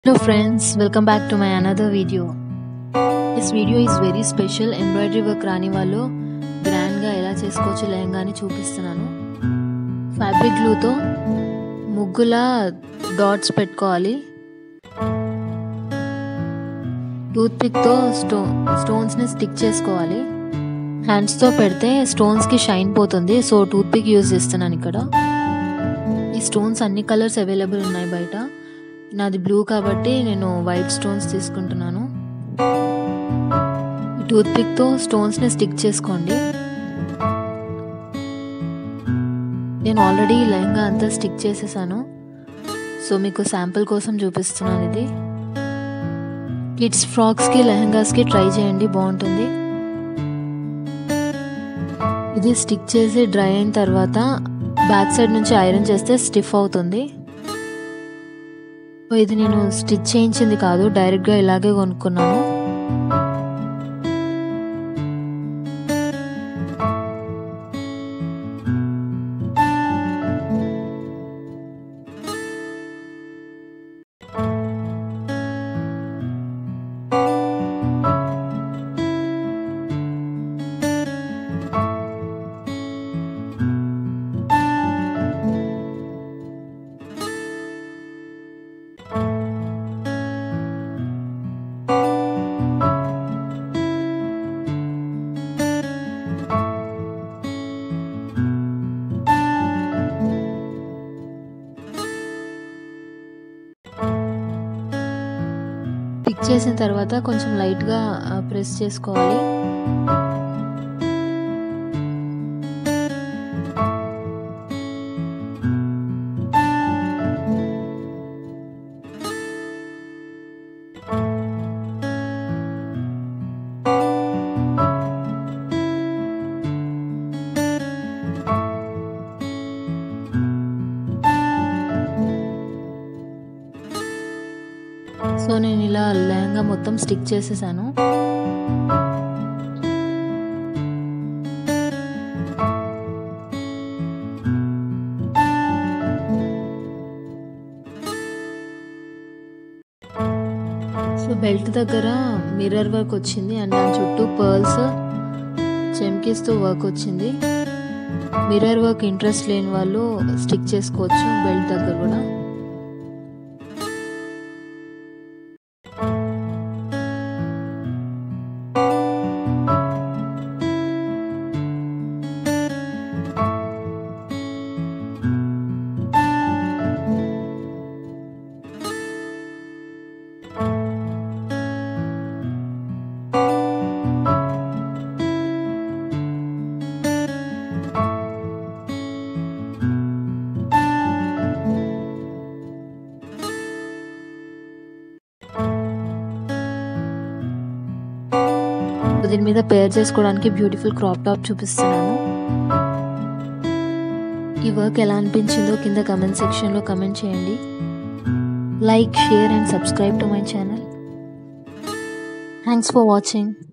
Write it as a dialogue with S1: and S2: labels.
S1: Hello friends, welcome back to my another video. This video is very special. Embroidery work రాని వాళ్ళు గ్రాండ్గా ఎలా చేసుకోవచ్చు లెహంగాని చూపిస్తున్నాను ఫ్యాబ్రిక్ గ్లూతో ముగ్గుల డాట్స్ పెట్టుకోవాలి టూత్ పిక్తో స్టో స్టోన్స్ని స్టిక్ చేసుకోవాలి హ్యాండ్స్తో పెడితే స్టోన్స్కి షైన్ పోతుంది సో టూత్ పిక్ యూజ్ చేస్తున్నాను ఇక్కడ ఈ స్టోన్స్ అన్ని కలర్స్ అవైలబుల్ ఉన్నాయి బయట నాది బ్లూ కాబట్టి నేను వైట్ స్టోన్స్ తీసుకుంటున్నాను ఈ టూత్ పిక్తో స్టోన్స్ని స్టిక్ చేసుకోండి నేను ఆల్రెడీ లెహంగా అంతా స్టిక్ చేసేసాను సో మీకు శాంపుల్ కోసం చూపిస్తున్నాను ఇది కిడ్స్ ఫ్రాక్స్కి లెహంగాస్కి ట్రై చేయండి బాగుంటుంది ఇది స్టిక్ చేసి డ్రై అయిన తర్వాత బ్యాక్ సైడ్ నుంచి ఐరన్ చేస్తే స్టిఫ్ అవుతుంది ఇది నేను స్టిచ్ చేయించింది కాదు డైరెక్ట్గా ఇలాగే కొనుక్కున్నాను పిక్ చేసిన తర్వాత కొంచెం లైట్గా ప్రెస్ చేసుకోవాలి సో నేను ఇలా లెహంగా మొత్తం స్టిక్ చేసేసాను సో బెల్ట్ దగ్గర మిర్రర్ వర్క్ వచ్చింది అండ్ దాని చుట్టూ పర్ల్స్ చెమ్కిస్తో వర్క్ వచ్చింది మిర్రర్ వర్క్ ఇంట్రెస్ట్ లేని వాళ్ళు స్టిక్ చేసుకోవచ్చు బెల్ట్ దగ్గర కూడా దీని మీద పేర్ చేసుకోవడానికి బ్యూటిఫుల్ క్రాప్ టాప్ చూపిస్తున్నాను ఈ వర్క్ ఎలా అనిపించిందో కింద కమెంట్ సెక్షన్లో కమెంట్ చేయండి like share and subscribe to my channel thanks for watching